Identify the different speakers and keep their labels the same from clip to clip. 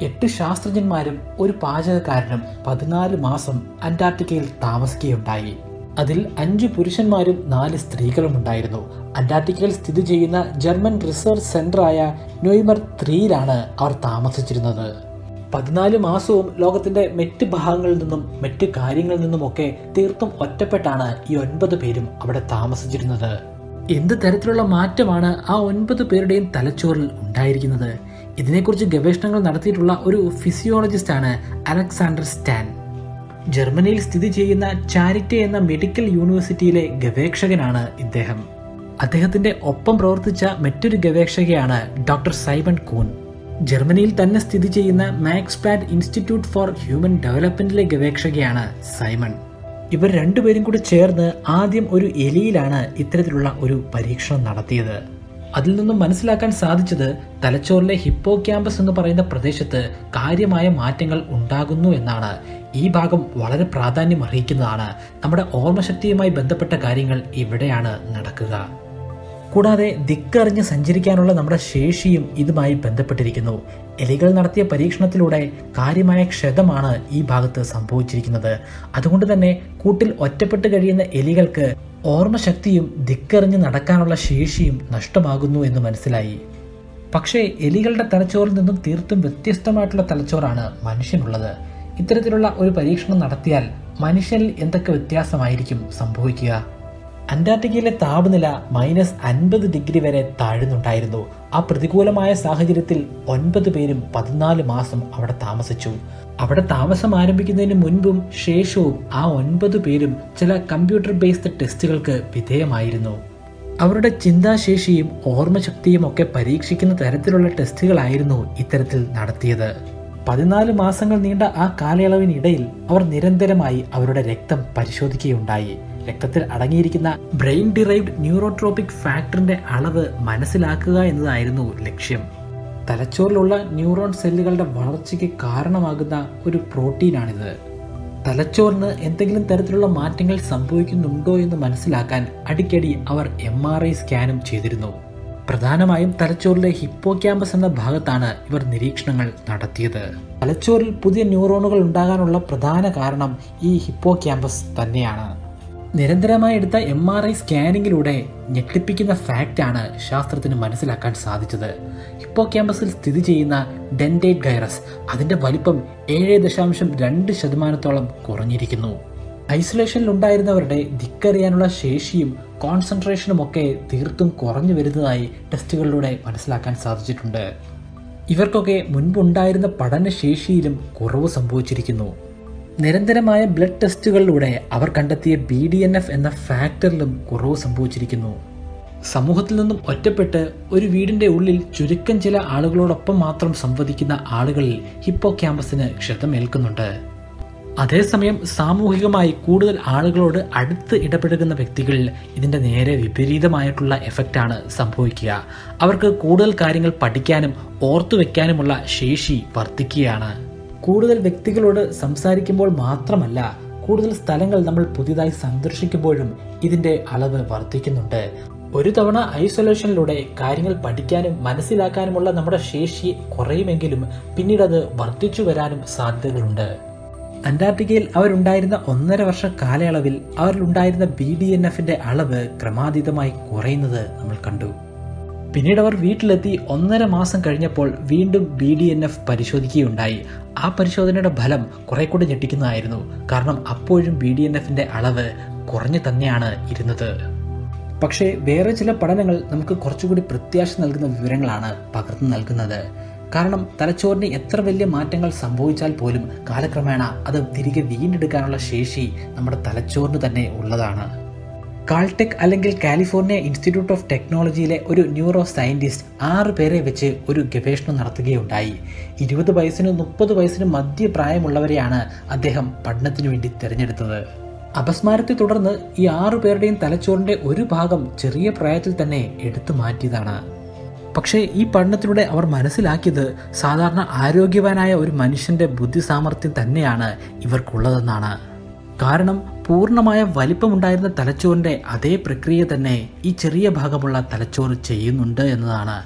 Speaker 1: എട്ട് ശാസ്ത്രജ്ഞന്മാരും ഒരു പാചകക്കാരനും പതിനാല് മാസം അന്റാർട്ടിക്കയിൽ താമസിക്കുകയുണ്ടായി അതിൽ അഞ്ച് പുരുഷന്മാരും നാല് സ്ത്രീകളും ഉണ്ടായിരുന്നു അന്റാർട്ടിക്കയിൽ സ്ഥിതി ചെയ്യുന്ന ജർമ്മൻ റിസർച്ച് സെന്ററായ നൊയ്മർ ത്രീയിലാണ് അവർ താമസിച്ചിരുന്നത് പതിനാല് മാസവും ലോകത്തിന്റെ മറ്റ് ഭാഗങ്ങളിൽ നിന്നും മറ്റ് കാര്യങ്ങളിൽ നിന്നുമൊക്കെ തീർത്തും ഒറ്റപ്പെട്ടാണ് ഈ ഒൻപത് പേരും അവിടെ താമസിച്ചിരുന്നത് എന്ത് തരത്തിലുള്ള മാറ്റമാണ് ആ ഒൻപത് പേരുടെയും തലച്ചോറിൽ ഉണ്ടായിരിക്കുന്നത് ഇതിനെക്കുറിച്ച് ഗവേഷണങ്ങൾ നടത്തിയിട്ടുള്ള ഒരു ഫിസിയോളജിസ്റ്റ് ആണ് അലക്സാണ്ടർ സ്റ്റാൻ ജർമ്മനിയിൽ സ്ഥിതി ചെയ്യുന്ന ചാരിറ്റി എന്ന മെഡിക്കൽ യൂണിവേഴ്സിറ്റിയിലെ ഗവേഷകനാണ് ഇദ്ദേഹം അദ്ദേഹത്തിന്റെ ഒപ്പം പ്രവർത്തിച്ച മറ്റൊരു ഗവേഷകയാണ് ഡോക്ടർ സൈമൺ കൂൺ ജർമ്മനിയിൽ തന്നെ സ്ഥിതി ചെയ്യുന്ന Max Planck Institute for Human ഡെവലപ്മെന്റിലെ ഗവേഷകയാണ് സൈമൺ ഇവർ രണ്ടുപേരും കൂടി ചേർന്ന് ആദ്യം ഒരു എലിയിലാണ് ഇത്തരത്തിലുള്ള ഒരു പരീക്ഷണം നടത്തിയത് അതിൽ നിന്നും മനസ്സിലാക്കാൻ സാധിച്ചത് തലച്ചോറിലെ ഹിപ്പോ ക്യാമ്പസ് എന്ന് പറയുന്ന പ്രദേശത്ത് കാര്യമായ മാറ്റങ്ങൾ ഉണ്ടാകുന്നു എന്നാണ് ഈ ഭാഗം വളരെ പ്രാധാന്യം അർഹിക്കുന്നതാണ് നമ്മുടെ ഓർമ്മശക്തിയുമായി ബന്ധപ്പെട്ട കാര്യങ്ങൾ ഇവിടെയാണ് നടക്കുക കൂടാതെ ദിക്കറിഞ്ഞ് സഞ്ചരിക്കാനുള്ള നമ്മുടെ ശേഷിയും ഇതുമായി ബന്ധപ്പെട്ടിരിക്കുന്നു എലികൾ നടത്തിയ പരീക്ഷണത്തിലൂടെ കാര്യമായ ക്ഷതമാണ് ഈ ഭാഗത്ത് സംഭവിച്ചിരിക്കുന്നത് അതുകൊണ്ട് തന്നെ കൂട്ടിൽ ഒറ്റപ്പെട്ട് കഴിയുന്ന എലികൾക്ക് ഓർമ്മശക്തിയും ദിക്കറിഞ്ഞ് നടക്കാനുള്ള ശേഷിയും നഷ്ടമാകുന്നു എന്ന് മനസ്സിലായി പക്ഷേ എലികളുടെ തലച്ചോറിൽ നിന്നും തീർത്തും വ്യത്യസ്തമായിട്ടുള്ള തലച്ചോറാണ് മനുഷ്യനുള്ളത് ഇത്തരത്തിലുള്ള ഒരു പരീക്ഷണം നടത്തിയാൽ മനുഷ്യനിൽ എന്തൊക്കെ വ്യത്യാസമായിരിക്കും സംഭവിക്കുക അന്റാർട്ടിക്കയിലെ താപനില മൈനസ് അൻപത് ഡിഗ്രി വരെ താഴുന്നുണ്ടായിരുന്നു ആ പ്രതികൂലമായ സാഹചര്യത്തിൽ ഒൻപത് പേരും പതിനാല് മാസം അവിടെ താമസിച്ചു അവിടെ താമസം ആരംഭിക്കുന്നതിന് മുൻപും ശേഷവും ആ ഒൻപത് പേരും ചില കമ്പ്യൂട്ടർ ബേസ്ഡ് ടെസ്റ്റുകൾക്ക് വിധേയമായിരുന്നു അവരുടെ ചിന്താശേഷിയും ഓർമ്മശക്തിയും ഒക്കെ പരീക്ഷിക്കുന്ന തരത്തിലുള്ള ടെസ്റ്റുകളായിരുന്നു ഇത്തരത്തിൽ നടത്തിയത് പതിനാല് മാസങ്ങൾ നീണ്ട ആ കാലയളവിനിടയിൽ അവർ നിരന്തരമായി അവരുടെ രക്തം പരിശോധിക്കുകയുണ്ടായി രക്തത്തിൽ അടങ്ങിയിരിക്കുന്ന ബ്രെയിൻ ഡിറൈവ്ഡ് ന്യൂറോട്രോപിക് ഫാക്ടറിന്റെ അളവ് മനസ്സിലാക്കുക എന്നതായിരുന്നു ലക്ഷ്യം തലച്ചോറിലുള്ള ന്യൂറോൺ സെല്ലുകളുടെ വളർച്ചയ്ക്ക് കാരണമാകുന്ന ഒരു പ്രോട്ടീനാണിത് തലച്ചോറിന് എന്തെങ്കിലും തരത്തിലുള്ള മാറ്റങ്ങൾ സംഭവിക്കുന്നുണ്ടോ എന്ന് മനസ്സിലാക്കാൻ അടിക്കടി അവർ എം ആർ ഐ സ്കാനും ചെയ്തിരുന്നു പ്രധാനമായും തലച്ചോറിലെ ഹിപ്പോ ക്യാമ്പസ് എന്ന ഭാഗത്താണ് ഇവർ നിരീക്ഷണങ്ങൾ നടത്തിയത് തലച്ചോറിൽ പുതിയ ന്യൂറോണുകൾ ഉണ്ടാകാനുള്ള പ്രധാന കാരണം ഈ ഹിപ്പോ ക്യാമ്പസ് തന്നെയാണ് നിരന്തരമായി എടുത്ത എം ആർ ഐ സ്കാനിങ്ങിലൂടെ ഞെട്ടിപ്പിക്കുന്ന ഫാക്റ്റാണ് ശാസ്ത്രത്തിന് മനസ്സിലാക്കാൻ സാധിച്ചത് ഹിപ്പോ ക്യാമ്പസിൽ സ്ഥിതി ചെയ്യുന്ന ഡെൻഡേറ്റ് ഗൈറസ് അതിന്റെ വലിപ്പം ഏഴ് ദശാംശം രണ്ട് ശതമാനത്തോളം കുറഞ്ഞിരിക്കുന്നു ഐസൊലേഷനിൽ ഉണ്ടായിരുന്നവരുടെ ധിക്കറിയാനുള്ള ശേഷിയും കോൺസെൻട്രേഷനും ഒക്കെ തീർത്തും കുറഞ്ഞു വരുന്നതായി ടെസ്റ്റുകളിലൂടെ മനസ്സിലാക്കാൻ സാധിച്ചിട്ടുണ്ട് ഇവർക്കൊക്കെ മുൻപുണ്ടായിരുന്ന പഠനശേഷിയിലും കുറവ് സംഭവിച്ചിരിക്കുന്നു നിരന്തരമായ ബ്ലഡ് ടെസ്റ്റുകളിലൂടെ അവർ കണ്ടെത്തിയ ബി ഡി എൻ എഫ് എന്ന ഫാക്ടറിലും കുറവ് സംഭവിച്ചിരിക്കുന്നു സമൂഹത്തിൽ നിന്നും ഒറ്റപ്പെട്ട് ഒരു വീടിന്റെ ഉള്ളിൽ ചുരുക്കം ചില ആളുകളോടൊപ്പം മാത്രം സംവദിക്കുന്ന ആളുകളിൽ ഹിപ്പോ ക്യാമ്പസിന് ക്ഷതമേൽക്കുന്നുണ്ട് അതേസമയം സാമൂഹികമായി കൂടുതൽ ആളുകളോട് അടുത്ത് ഇടപെടുന്ന വ്യക്തികളിൽ ഇതിന്റെ നേരെ വിപരീതമായിട്ടുള്ള എഫക്റ്റാണ് സംഭവിക്കുക അവർക്ക് കൂടുതൽ കാര്യങ്ങൾ പഠിക്കാനും ഓർത്തു വെക്കാനുമുള്ള ശേഷി വർദ്ധിക്കുകയാണ് കൂടുതൽ വ്യക്തികളോട് സംസാരിക്കുമ്പോൾ മാത്രമല്ല കൂടുതൽ സ്ഥലങ്ങൾ നമ്മൾ പുതിയതായി സന്ദർശിക്കുമ്പോഴും ഇതിന്റെ അളവ് വർദ്ധിക്കുന്നുണ്ട് ഒരു തവണ ഐസൊലേഷനിലൂടെ കാര്യങ്ങൾ പഠിക്കാനും മനസ്സിലാക്കാനുമുള്ള നമ്മുടെ ശേഷി കുറയുമെങ്കിലും പിന്നീട് അത് വർദ്ധിച്ചു വരാനും സാധ്യതകളുണ്ട് അന്റാർട്ടിക്കയിൽ അവരുണ്ടായിരുന്ന ഒന്നര വർഷ കാലയളവിൽ അവരിലുണ്ടായിരുന്ന ബി ഡി എൻ എഫിന്റെ അളവ് ക്രമാതീതമായി കുറയുന്നത് നമ്മൾ കണ്ടു പിന്നീട് അവർ വീട്ടിലെത്തി ഒന്നര മാസം കഴിഞ്ഞപ്പോൾ വീണ്ടും ബി ഡി എൻ എഫ് പരിശോധിക്കുകയുണ്ടായി ആ പരിശോധനയുടെ ഫലം കുറെ കൂടി ഞെട്ടിക്കുന്നതായിരുന്നു കാരണം അപ്പോഴും ബി ഡി എൻ എഫിന്റെ അളവ് കുറഞ്ഞു തന്നെയാണ് ഇരുന്നത് പക്ഷേ വേറെ ചില പഠനങ്ങൾ നമുക്ക് കുറച്ചുകൂടി പ്രത്യാശ നൽകുന്ന വിവരങ്ങളാണ് പകർന്നു നൽകുന്നത് കാരണം തലച്ചോറിന് എത്ര വലിയ മാറ്റങ്ങൾ സംഭവിച്ചാൽ പോലും കാലക്രമേണ അത് തിരികെ വീണ്ടെടുക്കാനുള്ള ശേഷി നമ്മുടെ തലച്ചോറിന് തന്നെ ഉള്ളതാണ് കാൾടെക് അല്ലെങ്കിൽ കാലിഫോർണിയ ഇൻസ്റ്റിറ്റ്യൂട്ട് ഓഫ് ടെക്നോളജിയിലെ ഒരു ന്യൂറോ സയന്റിസ്റ്റ് ആറ് പേരെ വെച്ച് ഒരു ഗവേഷണം നടത്തുകയുണ്ടായി ഇരുപത് വയസ്സിനും മുപ്പത് വയസ്സിനും മധ്യപ്രായമുള്ളവരെയാണ് അദ്ദേഹം പഠനത്തിനു വേണ്ടി തിരഞ്ഞെടുത്തത് അപസ്മാരത്തെ തുടർന്ന് ഈ ആറു പേരുടെയും തലച്ചോറിന്റെ ഒരു ഭാഗം ചെറിയ പ്രായത്തിൽ തന്നെ എടുത്തു മാറ്റിയതാണ് പക്ഷേ ഈ പഠനത്തിലൂടെ അവർ മനസ്സിലാക്കിയത് സാധാരണ ആരോഗ്യവാനായ ഒരു മനുഷ്യന്റെ ബുദ്ധി സാമർഥ്യം തന്നെയാണ് ഇവർക്കുള്ളതെന്നാണ് കാരണം പൂർണ്ണമായ വലിപ്പമുണ്ടായിരുന്ന തലച്ചോറിന്റെ അതേ പ്രക്രിയ തന്നെ ഈ ചെറിയ ഭാഗമുള്ള തലച്ചോറ് ചെയ്യുന്നുണ്ട് എന്നതാണ്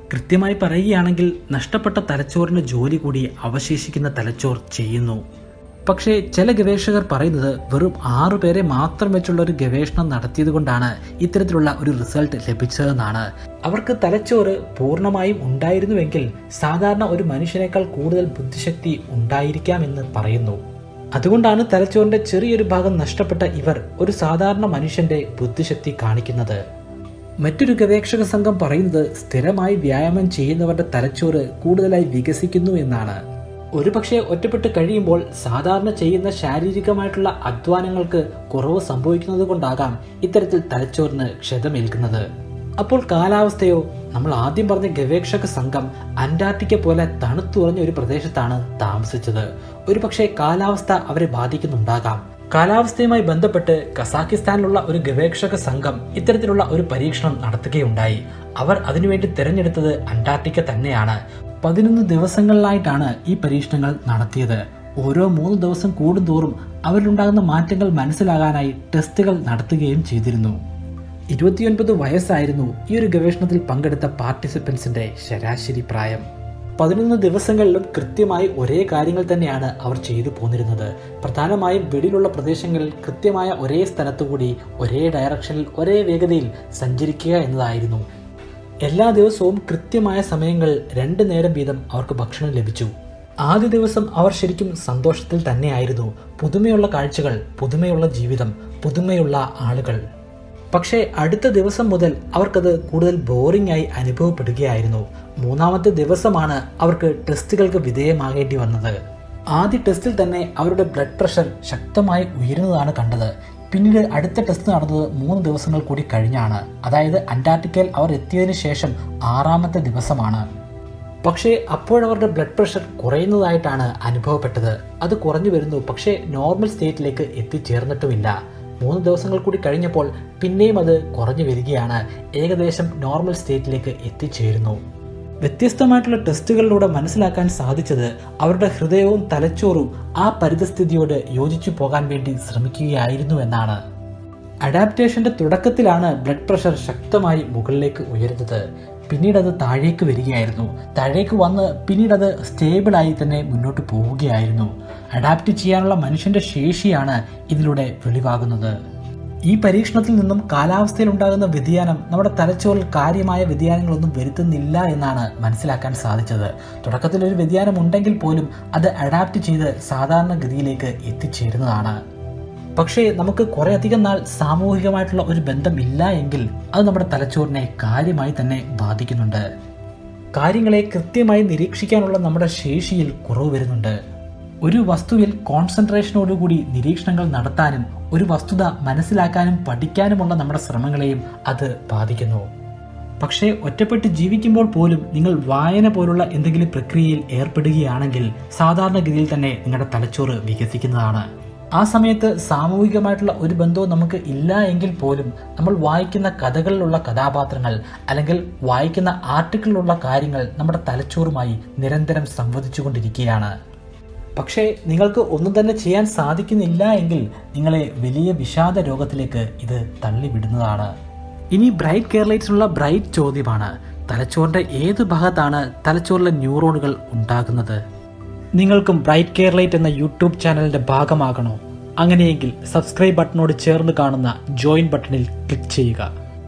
Speaker 1: കൃത്യമായി പറയുകയാണെങ്കിൽ നഷ്ടപ്പെട്ട തലച്ചോറിന് ജോലി കൂടി അവശേഷിക്കുന്ന തലച്ചോർ ചെയ്യുന്നു പക്ഷേ ചില ഗവേഷകർ പറയുന്നത് വെറും ആറു പേരെ മാത്രം വെച്ചുള്ള ഒരു ഗവേഷണം നടത്തിയതുകൊണ്ടാണ് ഇത്തരത്തിലുള്ള ഒരു റിസൾട്ട് ലഭിച്ചതെന്നാണ് അവർക്ക് തലച്ചോറ് പൂർണ്ണമായും ഉണ്ടായിരുന്നുവെങ്കിൽ സാധാരണ ഒരു മനുഷ്യനേക്കാൾ കൂടുതൽ ബുദ്ധിശക്തി ഉണ്ടായിരിക്കാമെന്ന് പറയുന്നു അതുകൊണ്ടാണ് തലച്ചോറിന്റെ ചെറിയൊരു ഭാഗം നഷ്ടപ്പെട്ട ഇവർ ഒരു സാധാരണ മനുഷ്യന്റെ ബുദ്ധിശക്തി കാണിക്കുന്നത് മറ്റൊരു ഗവേഷക സംഘം പറയുന്നത് സ്ഥിരമായി വ്യായാമം ചെയ്യുന്നവരുടെ തലച്ചോറ് കൂടുതലായി വികസിക്കുന്നു എന്നാണ് ഒരുപക്ഷെ ഒറ്റപ്പെട്ട് കഴിയുമ്പോൾ സാധാരണ ചെയ്യുന്ന ശാരീരികമായിട്ടുള്ള അധ്വാനങ്ങൾക്ക് കുറവ് സംഭവിക്കുന്നത് കൊണ്ടാകാം ഇത്തരത്തിൽ തലച്ചോറിന് ക്ഷതമേൽക്കുന്നത് അപ്പോൾ കാലാവസ്ഥയോ നമ്മൾ ആദ്യം പറഞ്ഞ ഗവേഷക സംഘം അന്റാർട്ടിക്ക പോലെ തണുത്തുറഞ്ഞ ഒരു പ്രദേശത്താണ് താമസിച്ചത് ഒരുപക്ഷെ കാലാവസ്ഥ അവരെ ബാധിക്കുന്നുണ്ടാകാം കാലാവസ്ഥയുമായി ബന്ധപ്പെട്ട് കസാക്കിസ്ഥാനിലുള്ള ഒരു ഗവേഷക സംഘം ഇത്തരത്തിലുള്ള ഒരു പരീക്ഷണം നടത്തുകയുണ്ടായി അവർ അതിനുവേണ്ടി തിരഞ്ഞെടുത്തത് അന്റാർട്ടിക്ക തന്നെയാണ് പതിനൊന്ന് ദിവസങ്ങളിലായിട്ടാണ് ഈ പരീക്ഷണങ്ങൾ നടത്തിയത് ഓരോ മൂന്ന് ദിവസം കൂടുന്തോറും അവരിലുണ്ടാകുന്ന മാറ്റങ്ങൾ മനസ്സിലാകാനായി ടെസ്റ്റുകൾ നടത്തുകയും ചെയ്തിരുന്നു ഇരുപത്തിയൊൻപത് വയസ്സായിരുന്നു ഈ ഒരു ഗവേഷണത്തിൽ പങ്കെടുത്ത പാർട്ടിസിപ്പൻസിന്റെ ശരാശരി പ്രായം പതിനൊന്ന് ദിവസങ്ങളിലും കൃത്യമായി ഒരേ കാര്യങ്ങൾ തന്നെയാണ് അവർ ചെയ്തു പോന്നിരുന്നത് പ്രധാനമായും വെളിയിലുള്ള പ്രദേശങ്ങളിൽ കൃത്യമായ ഒരേ സ്ഥലത്തുകൂടി ഒരേ ഡയറക്ഷനിൽ ഒരേ വേഗതയിൽ സഞ്ചരിക്കുക എന്നതായിരുന്നു എല്ലാ ദിവസവും കൃത്യമായ സമയങ്ങൾ രണ്ട് നേരം വീതം അവർക്ക് ഭക്ഷണം ലഭിച്ചു ആദ്യ ദിവസം അവർ ശരിക്കും സന്തോഷത്തിൽ തന്നെയായിരുന്നു പുതുമയുള്ള കാഴ്ചകൾ പുതുമയുള്ള ജീവിതം പുതുമയുള്ള ആളുകൾ പക്ഷേ അടുത്ത ദിവസം മുതൽ അവർക്കത് കൂടുതൽ ബോറിംഗ് ആയി അനുഭവപ്പെടുകയായിരുന്നു മൂന്നാമത്തെ ദിവസമാണ് അവർക്ക് ടെസ്റ്റുകൾക്ക് വിധേയമാകേണ്ടി വന്നത് ആദ്യ ടെസ്റ്റിൽ തന്നെ അവരുടെ ബ്ലഡ് പ്രഷർ ശക്തമായി ഉയരുന്നതാണ് കണ്ടത് പിന്നീട് അടുത്ത ടെസ്റ്റ് നടന്നത് മൂന്ന് ദിവസങ്ങൾ കൂടി കഴിഞ്ഞാണ് അതായത് അന്റാർട്ടിക്കയിൽ അവർ എത്തിയതിനു ശേഷം ആറാമത്തെ ദിവസമാണ് പക്ഷേ അപ്പോഴവരുടെ ബ്ലഡ് പ്രഷർ കുറയുന്നതായിട്ടാണ് അനുഭവപ്പെട്ടത് അത് കുറഞ്ഞു വരുന്നു പക്ഷേ നോർമൽ സ്റ്റേറ്റിലേക്ക് എത്തിച്ചേർന്നിട്ടുമില്ല മൂന്ന് ദിവസങ്ങൾ കൂടി കഴിഞ്ഞപ്പോൾ പിന്നെയും അത് കുറഞ്ഞു വരികയാണ് ഏകദേശം നോർമൽ സ്റ്റേറ്റിലേക്ക് എത്തിച്ചേരുന്നു വ്യത്യസ്തമായിട്ടുള്ള ടെസ്റ്റുകളിലൂടെ മനസ്സിലാക്കാൻ സാധിച്ചത് അവരുടെ ഹൃദയവും തലച്ചോറും ആ പരിതസ്ഥിതിയോട് യോജിച്ചു പോകാൻ വേണ്ടി ശ്രമിക്കുകയായിരുന്നു എന്നാണ് അഡാപ്റ്റേഷന്റെ തുടക്കത്തിലാണ് ബ്ലഡ് പ്രഷർ ശക്തമായി മുകളിലേക്ക് ഉയരുന്നത് പിന്നീട് അത് താഴേക്ക് വരികയായിരുന്നു താഴേക്ക് വന്ന് പിന്നീട് അത് സ്റ്റേബിളായി തന്നെ മുന്നോട്ട് പോവുകയായിരുന്നു അഡാപ്റ്റ് ചെയ്യാനുള്ള മനുഷ്യന്റെ ശേഷിയാണ് ഇതിലൂടെ വെളിവാകുന്നത് ഈ പരീക്ഷണത്തിൽ നിന്നും കാലാവസ്ഥയിൽ ഉണ്ടാകുന്ന വ്യതിയാനം നമ്മുടെ തലച്ചോറിൽ കാര്യമായ വ്യതിയാനങ്ങളൊന്നും വരുത്തുന്നില്ല എന്നാണ് മനസ്സിലാക്കാൻ സാധിച്ചത് തുടക്കത്തിൽ ഒരു വ്യതിയാനം ഉണ്ടെങ്കിൽ പോലും അത് അഡാപ്റ്റ് ചെയ്ത് സാധാരണഗതിയിലേക്ക് എത്തിച്ചേരുന്നതാണ് പക്ഷേ നമുക്ക് കുറെ അധികം നാൾ സാമൂഹികമായിട്ടുള്ള ഒരു ബന്ധം ഇല്ല എങ്കിൽ അത് നമ്മുടെ തലച്ചോറിനെ കാര്യമായി തന്നെ ബാധിക്കുന്നുണ്ട് കാര്യങ്ങളെ കൃത്യമായി നിരീക്ഷിക്കാനുള്ള നമ്മുടെ ശേഷിയിൽ കുറവ് വരുന്നുണ്ട് ഒരു വസ്തുവിൽ കോൺസെൻട്രേഷനോടുകൂടി നിരീക്ഷണങ്ങൾ നടത്താനും ഒരു വസ്തുത മനസ്സിലാക്കാനും പഠിക്കാനുമുള്ള നമ്മുടെ ശ്രമങ്ങളെയും അത് ബാധിക്കുന്നു പക്ഷേ ഒറ്റപ്പെട്ട് ജീവിക്കുമ്പോൾ പോലും നിങ്ങൾ വായന പോലുള്ള എന്തെങ്കിലും പ്രക്രിയയിൽ ഏർപ്പെടുകയാണെങ്കിൽ സാധാരണഗതിയിൽ തന്നെ നിങ്ങളുടെ തലച്ചോറ് വികസിക്കുന്നതാണ് ആ സമയത്ത് സാമൂഹികമായിട്ടുള്ള ഒരു ബന്ധവും നമുക്ക് ഇല്ല എങ്കിൽ പോലും നമ്മൾ വായിക്കുന്ന കഥകളിലുള്ള കഥാപാത്രങ്ങൾ അല്ലെങ്കിൽ വായിക്കുന്ന ആർട്ടിക്കിളിലുള്ള കാര്യങ്ങൾ നമ്മുടെ തലച്ചോറുമായി നിരന്തരം സംവദിച്ചുകൊണ്ടിരിക്കുകയാണ് പക്ഷേ നിങ്ങൾക്ക് ഒന്നും തന്നെ ചെയ്യാൻ സാധിക്കുന്നില്ല എങ്കിൽ നിങ്ങളെ വലിയ വിഷാദ രോഗത്തിലേക്ക് ഇത് തള്ളിവിടുന്നതാണ് ഇനി ബ്രൈറ്റ് കേരളൈറ്റ്സിനുള്ള ബ്രൈറ്റ് ചോദ്യമാണ് തലച്ചോറിന്റെ ഏത് ഭാഗത്താണ് തലച്ചോറിലെ ന്യൂറോണുകൾ ഉണ്ടാകുന്നത് നിങ്ങൾക്കും ബ്രൈറ്റ് കേരളൈറ്റ് എന്ന യൂട്യൂബ് ചാനലിന്റെ ഭാഗമാകണോ അങ്ങനെയെങ്കിൽ സബ്സ്ക്രൈബ് ബട്ടണോട് ചേർന്ന് കാണുന്ന ജോയിൻ ബട്ടണിൽ ക്ലിക്ക് ചെയ്യുക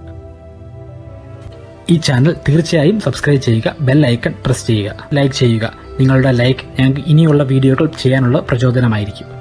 Speaker 1: ഈ ചാനൽ തീർച്ചയായും സബ്സ്ക്രൈബ് ചെയ്യുക ബെൽ ഐക്കൺ പ്രസ് ചെയ്യുക ലൈക്ക് ചെയ്യുക നിങ്ങളുടെ ലൈക്ക് ഞങ്ങൾക്ക് ഇനിയുള്ള വീഡിയോകൾ ചെയ്യാനുള്ള പ്രചോദനമായിരിക്കും